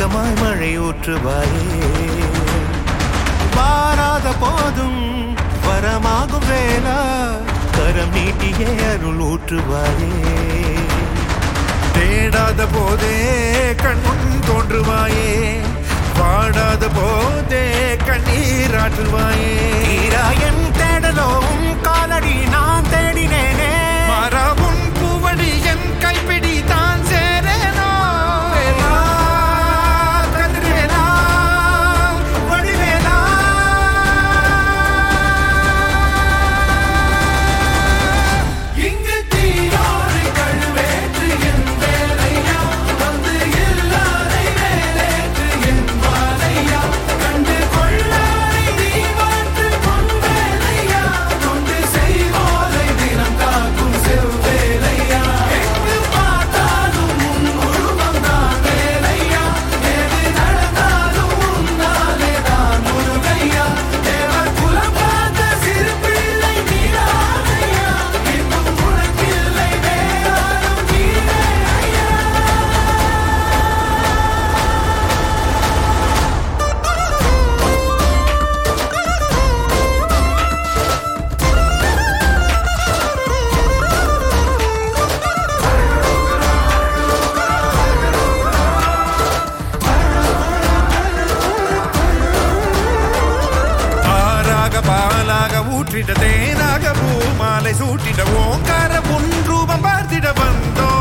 வரமாய் மழை ஊற்றுவாயே வாராத போதும் வரமாகும் வேளா கரம் நீட்டியே அருள் ஊற்றுவாயே தேடாத போதே கண்முன் தோன்றுவாயே பாடாத போதே கண்ணீராற்றுவாயே தீராயன் தேடலோவும் காலடி நான் தேடினேனே மாறாவும் பூவடி என் கைப்பிடி தான் சேரேனோ வேலா, கதிர்வேலா, வடிவேலா. இங்கு தீயோடு கழுவேற்று என் வேலையா வந்து எல்லாரை வேலேற்று என் வாழையா கண்டு கொள்ளாரை நீ மாற்று பொன் வேலையா கொண்டு செய்வோரை தினம் காக்கும் செவ்வேலையா எங்கு பார்த்தாலும் உன் உருவம் தான் வேலையா எது நடந்தாலும் உன்னாலே தான் முருகையா தேவர் குலம் பார்த்த சிறு பிள்ளை நீராதையா இன்னும் உனக்கில்லை வேறாரும் நீரே ஐயா ஆறாக பாலாக ஊற்றிட தேனாக பூமாலை சூட்டிட ஓங்கார உன் ரூபம் பார்த்திட வந்தோ